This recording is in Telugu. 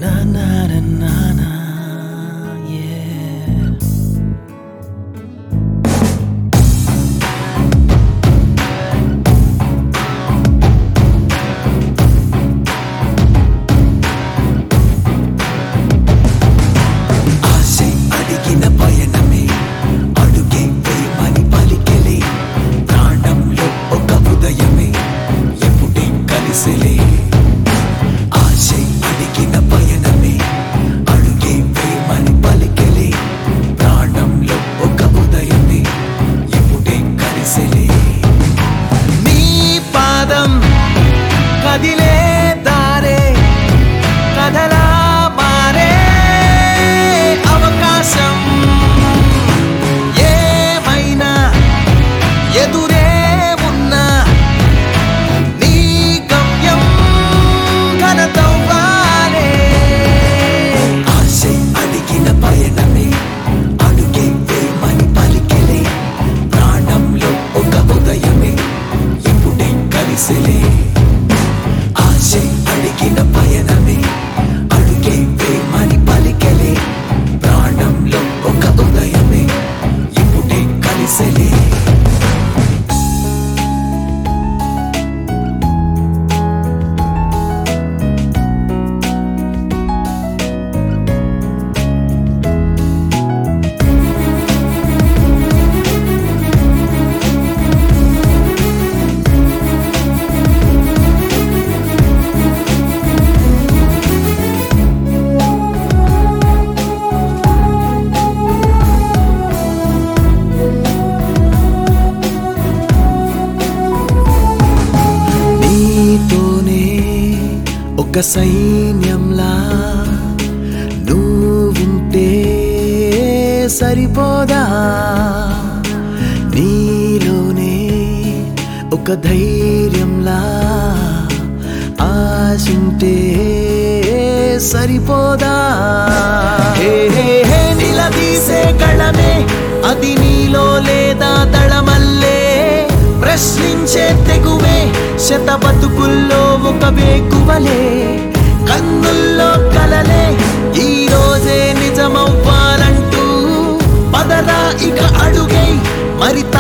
Na na na na na, yeah. ఆశే అడిగిన పయనమే అడుగే వేయమని పలికెలే ప్రాణంలో ఒక ఉదయమే ఎప్పుడే కలిసిలే ఆశే అడిగిన పయనమే అడుగే వేయమని పలికెలే ప్రాణంలో ఒక ఉదయమే ఎప్పుడే కలిసిలే నీ పాదం కదిలే దారే కదలా మారే అవకాశం ఏమైనా ఎదురే ఉన్నా నీ గమ్యం ఘనతవ్వాలే ఆశే అడిగిన పయనమే అడుగే వేయమని పలికెలే ప్రాణంలో ఒక ఉదయమే ఇప్పుడే కలిసిలే ఆశే అడిగిన పయనమే అడుగే వేయమని పలికెలే ప్రాణంలో ఒక ఉదయమే ఇప్పుడే కలిసిలే నీతోనే ఒక సైన్యంలా నువ్వుంటే సరిపోదా నీలోనే ఒక ధైర్యంలా ఆశుంటే సరిపోదా హే హే హే నిలదీసే కళమే అది నీలో లేదా దళమల్లే ప్రశ్నించే తెగువే శత బతుకుల్లో ఒక వేకువలే కన్నుల్లో కలలే ఈ రోజే నిజమవ్వాలంటూ పదరా ఇక అడుగై మరి